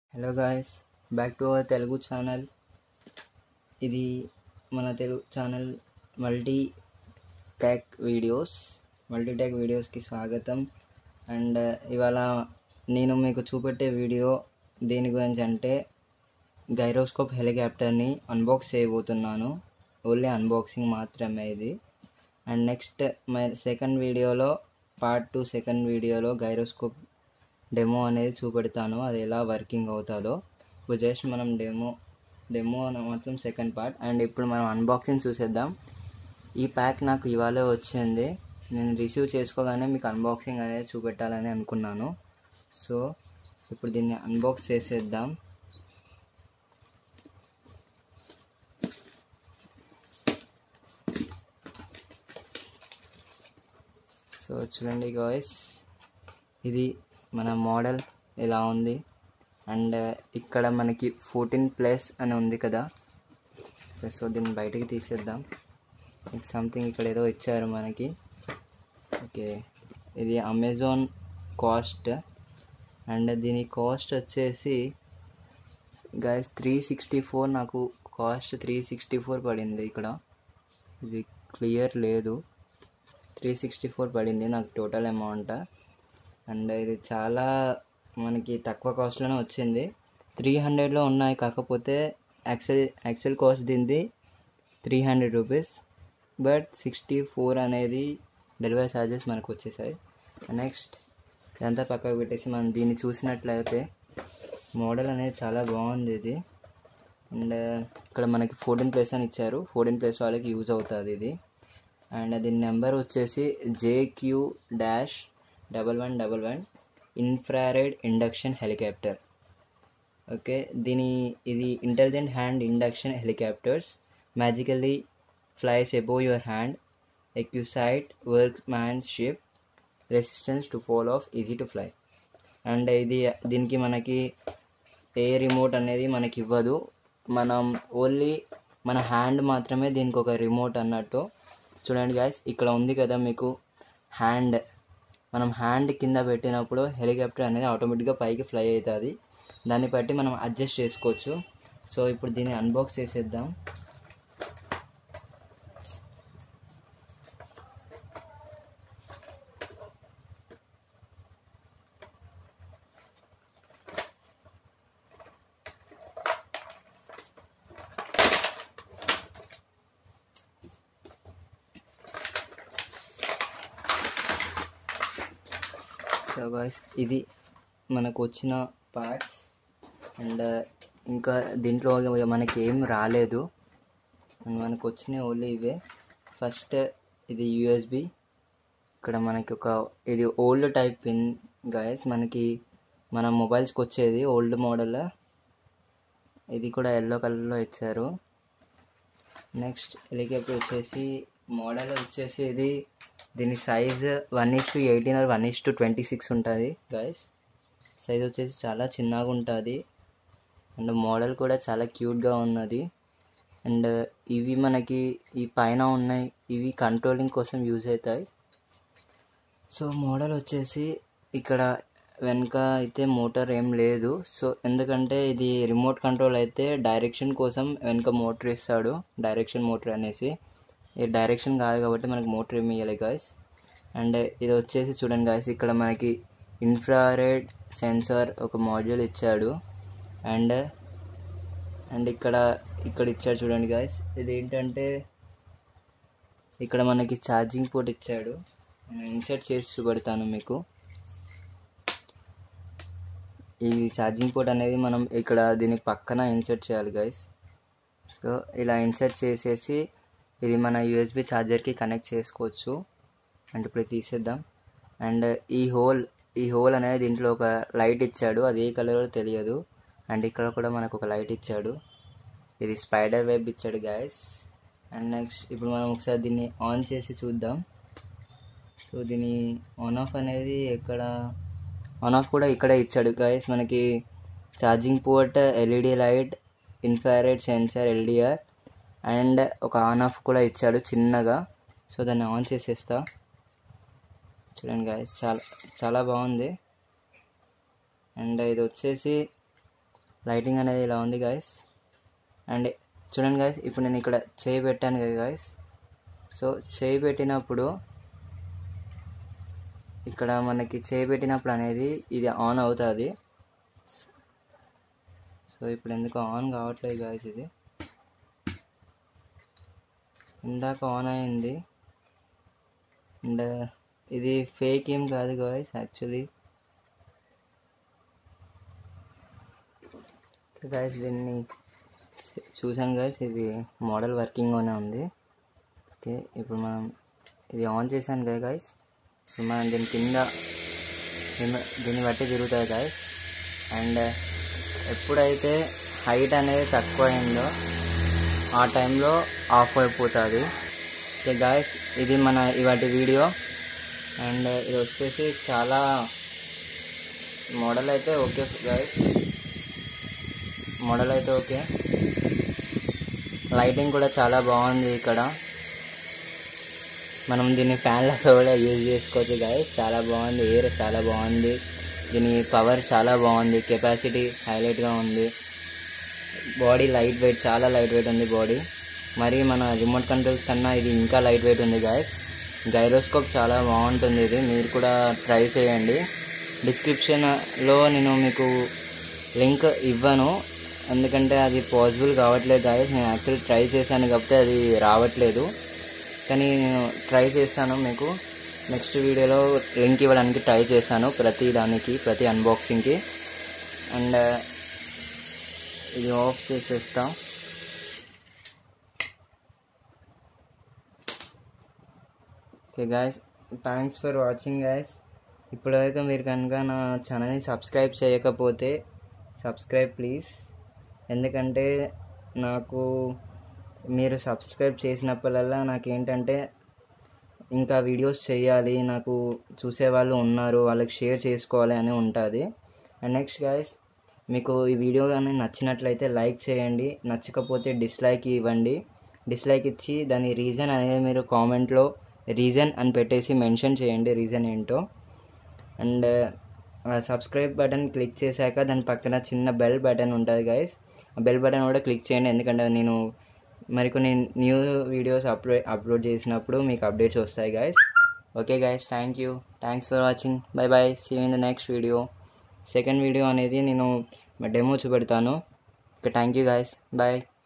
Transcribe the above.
hello guys back to our Telugu channel ఇది మన Telugu channel multi tack videos multi tack వీడియోస్కి స్వాగతం అండ్ ఇవాళ నేను మీకు చూపెట్టే వీడియో దేని గురించి అంటే గైరోస్కోప్ హెలికాప్టర్ని అన్బాక్స్ చేయబోతున్నాను ఓన్లీ అన్బాక్సింగ్ మాత్రమే ఇది అండ్ నెక్స్ట్ మై సెకండ్ వీడియోలో పార్ట్ టూ సెకండ్ వీడియోలో గైరోస్కోప్ డెమో అనేది చూపెడతాను అది ఎలా వర్కింగ్ అవుతుందో ఇప్పుడు జస్ట్ మనం డెమో డెమో అని మాత్రం సెకండ్ పార్ట్ అండ్ ఇప్పుడు మనం అన్బాక్సింగ్ చూసేద్దాం ఈ ప్యాక్ నాకు ఇవాళ వచ్చింది నేను రిసీవ్ చేసుకోగానే మీకు అన్బాక్సింగ్ అనేది చూపెట్టాలని అనుకున్నాను సో ఇప్పుడు దీన్ని అన్బాక్స్ చేసేద్దాం సో చూడండి గాయస్ ఇది మన మోడల్ ఇలా ఉంది అండ్ ఇక్కడ మనకి ఫోర్టీన్ ప్లస్ అని ఉంది కదా సో దీన్ని బయటికి తీసేద్దాం సంథింగ్ ఇక్కడ ఏదో ఇచ్చారు మనకి ఓకే ఇది అమెజాన్ కాస్ట్ అండ్ దీని కాస్ట్ వచ్చేసి గైస్ త్రీ సిక్స్టీ ఫోర్ నాకు కాస్ట్ త్రీ సిక్స్టీ ఫోర్ పడింది ఇక్కడ ఇది క్లియర్ లేదు త్రీ సిక్స్టీ ఫోర్ పడింది నాకు టోటల్ అమౌంట్ అండ్ ఇది చాలా మనకి తక్కువ కాస్ట్లోనే వచ్చింది త్రీ హండ్రెడ్లో ఉన్నాయి కాకపోతే యాక్చువల్ యాక్చువల్ కాస్ట్ దీనిది three hundred rupees but sixty four అనేది డెలివరీ ఛార్జెస్ మనకు వచ్చేసాయి నెక్స్ట్ ఇదంతా పక్కకు పెట్టేసి మనం దీన్ని చూసినట్లయితే మోడల్ అనేది చాలా బాగుంది ఇది అండ్ ఇక్కడ మనకి ఫోర్టీన్ ప్లేస్ అని ఇచ్చారు ఫోర్టీన్ ప్లేస్ వాళ్ళకి యూజ్ అవుతుంది ఇది అండ్ దీని నెంబర్ వచ్చేసి JQ dash double one double one infrared induction helicopter okay దీని ఇది intelligent hand induction helicopters magically flies above your hand exquisite workmanship resistance to fall off easy to fly and ఇది దీనికి మనకి ఏ remote అనేది మనకి ఇవ్వదు మనం only మన హ్యాండ్ మాత్రమే దీనికి ఒక రిమోట్ అన్నట్టు చూడండి గాయస్ ఇక్కడ ఉంది కదా మీకు హ్యాండ్ మనం హ్యాండ్ కింద పెట్టినప్పుడు హెలికాప్టర్ అనేది ఆటోమేటిక్గా పైకి ఫ్లై అవుతుంది దాన్ని బట్టి మనం అడ్జస్ట్ చేసుకోవచ్చు సో ఇప్పుడు దీన్ని అన్బాక్స్ చేసేద్దాం సో గాయస్ ఇది మనకు వచ్చిన పార్ట్స్ అండ్ ఇంకా దీంట్లో మనకి ఏం రాలేదు అండ్ మనకు వచ్చిన ఓన్లీ ఇవే ఫస్ట్ ఇది యూఎస్బి ఇక్కడ మనకి ఒక ఇది ఓల్డ్ టైప్ పిన్ గాయస్ మనకి మన మొబైల్స్కి వచ్చేది ఓల్డ్ మోడల్ ఇది కూడా ఎల్లో కలర్లో ఇచ్చారు నెక్స్ట్ హెలికాప్టర్ వచ్చేసి మోడల్ వచ్చేసి ఇది దీని size one is to eighteen or one is to twenty six ఉంటుంది గైస్ సైజ్ వచ్చేసి చాలా చిన్నగా ఉంటుంది అండ్ మోడల్ కూడా చాలా క్యూట్గా ఉన్నది అండ్ ఇవి మనకి ఈ పైన ఉన్నాయి ఇవి కంట్రోలింగ్ కోసం యూజ్ అవుతాయి సో మోడల్ వచ్చేసి ఇక్కడ వెనక అయితే మోటార్ ఏం లేదు సో ఎందుకంటే ఇది రిమోట్ కంట్రోల్ అయితే డైరెక్షన్ కోసం వెనక మోటార్ ఇస్తాడు డైరెక్షన్ మోటార్ అనేసి ఇది డైరెక్షన్ కాదు కాబట్టి మనకి మోటార్ ఏమి ఇవ్వాలి గాయస్ అండ్ ఇది వచ్చేసి చూడండి గాయస్ ఇక్కడ మనకి ఇన్ఫ్రారెడ్ సెన్సార్ ఒక మాడ్యూల్ ఇచ్చాడు అండ్ అండ్ ఇక్కడ ఇక్కడ ఇచ్చాడు చూడండి గాయస్ ఇది ఏంటంటే ఇక్కడ మనకి ఛార్జింగ్ పోర్ట్ ఇచ్చాడు నేను ఇన్సర్ట్ చేసి చూపెడతాను మీకు ఈ ఛార్జింగ్ పోర్ట్ అనేది మనం ఇక్కడ దీని పక్కన ఇన్సర్ట్ చేయాలి గైస్ సో ఇలా ఇన్సర్ట్ చేసేసి ఇది మన యూఎస్బి ఛార్జర్కి కనెక్ట్ చేసుకోవచ్చు అండ్ ఇప్పుడు తీసేద్దాం అండ్ ఈ హోల్ ఈ హోల్ అనేది దీంట్లో ఒక లైట్ ఇచ్చాడు అది ఏ కలరో తెలియదు అండ్ ఇక్కడ కూడా మనకు ఒక లైట్ ఇచ్చాడు ఇది స్పైడర్ వెబ్ ఇచ్చాడు గాయస్ అండ్ నెక్స్ట్ ఇప్పుడు మనం ఒకసారి దీన్ని ఆన్ చేసి చూద్దాం సో దీని ఆన్ ఆఫ్ అనేది ఎక్కడ ఆన్ ఆఫ్ కూడా ఇక్కడే ఇచ్చాడు గాయస్ మనకి charging port LED light infrared sensor LDR and ఒక ఆన్ ఆఫ్ కూడా ఇచ్చాడు చిన్నగా సో దాన్ని ఆన్ చేసేస్తా చూడండి గాయస్ చాలా చాలా బాగుంది అండ్ ఇది వచ్చేసి లైటింగ్ అనేది ఇలా ఉంది గాయస్ అండ్ చూడండి గాయస్ ఇప్పుడు నేను ఇక్కడ చేయి పెట్టాను కదా గాయస్ సో చేయి పెట్టినప్పుడు ఇక్కడ మనకి చేయి పెట్టినప్పుడు అనేది ఇది ఆన్ అవుతుంది సో ఇప్పుడు ఎందుకు ఆన్ కావట్లేదు గాయస్ ఇది ఇందాక ఆన్ అయింది అండ్ ఇది ఫేక్ ఏం కాదు గాయస్ యాక్చువల్లీ గాయస్ దీన్ని చూ- చూసాను గాయస్ ఇది మోడల్ వర్కింగ్లోనే ఉంది ఓకే ఇప్పుడు మనం ఇది ఆన్ చేశాను కదా గాయస్ ఇప్పుడు మనం దీని కింద దీన్ని దీన్ని బట్టి తిరుగుతుంది గాయస్ అండ్ ఎప్పుడైతే హైట్ అనేది తక్కువ అయిందో ఆ టైంలో ఆఫ్ అయిపోతుంది ఓకే గాయస్ ఇది మన ఇవాటి వీడియో అండ్ ఇది వచ్చేసి చాలా మోడల్ అయితే ఓకే గాయస్ మోడల్ అయితే ఓకే లైటింగ్ కూడా చాలా బాగుంది ఇక్కడ మనం దీన్ని ఫ్యాన్ లాగా కూడా యూజ్ చేసుకోవచ్చు గాయస్ చాలా బాగుంది ఎయిర్ చాలా బాగుంది దీని పవర్ చాలా బాగుంది కెపాసిటీ హైలైట్గా ఉంది బాడీ లైట్ వెయిట్ చాలా లైట్ వెయిట్ ఉంది బాడీ మరి మన రిమోట్ కంట్రోల్స్ కన్నా ఇది ఇంకా లైట్ వెయిట్ ఉంది గాయస్ గైరోస్కోప్ చాలా బాగుంటుంది ఇది మీరు కూడా ట్రై చేయండి డిస్క్రిప్షన్లో నేను మీకు లింక్ ఇవ్వను ఎందుకంటే అది పాసిబుల్ కావట్లేదు గాయస్ నేను యాక్చువల్లీ ట్రై చేశాను కాకపోతే అది రావట్లేదు కానీ నేను ట్రై చేస్తాను మీకు నెక్స్ట్ వీడియోలో లింక్ ఇవ్వడానికి ట్రై చేశాను ప్రతి దానికి ప్రతి అన్బాక్సింగ్కి అండ్ ఇది ఆఫ్ చేసేస్తా okay guys thanks for watching guys ఇప్పటివరకు మీరు కనుక నా ఛానల్ని సబ్స్క్రైబ్ చేయకపోతే సబ్స్క్రైబ్ ప్లీజ్ ఎందుకంటే నాకు మీరు సబ్స్క్రైబ్ చేసినప్పుడల్లా నాకేంటంటే ఇంకా వీడియోస్ చేయాలి నాకు చూసేవాళ్ళు ఉన్నారు వాళ్ళకి షేర్ చేసుకోవాలి అని ఉంటుంది అండ్ నెక్స్ట్ గాయస్ మీకు ఈ వీడియో కానీ నచ్చినట్లయితే లైక్ చేయండి నచ్చకపోతే డిస్లైక్ ఇవ్వండి డిస్లైక్ ఇచ్చి దాని రీజన్ అనేది మీరు కామెంట్లో రీజన్ అని పెట్టేసి మెన్షన్ చేయండి రీజన్ ఏంటో అండ్ సబ్స్క్రైబ్ బటన్ క్లిక్ చేశాక దాని పక్కన చిన్న బెల్ బటన్ ఉంటుంది గైస్ ఆ బెల్ బటన్ కూడా క్లిక్ చేయండి ఎందుకంటే నేను మరికొన్ని న్యూ వీడియోస్ అప్లోడ్ అప్లోడ్ చేసినప్పుడు మీకు అప్డేట్స్ వస్తాయి guys okay guys thank you thanks for watching bye bye see in the next video second video అనేది నేను డెమో చూపెడతాను okay thank you guys bye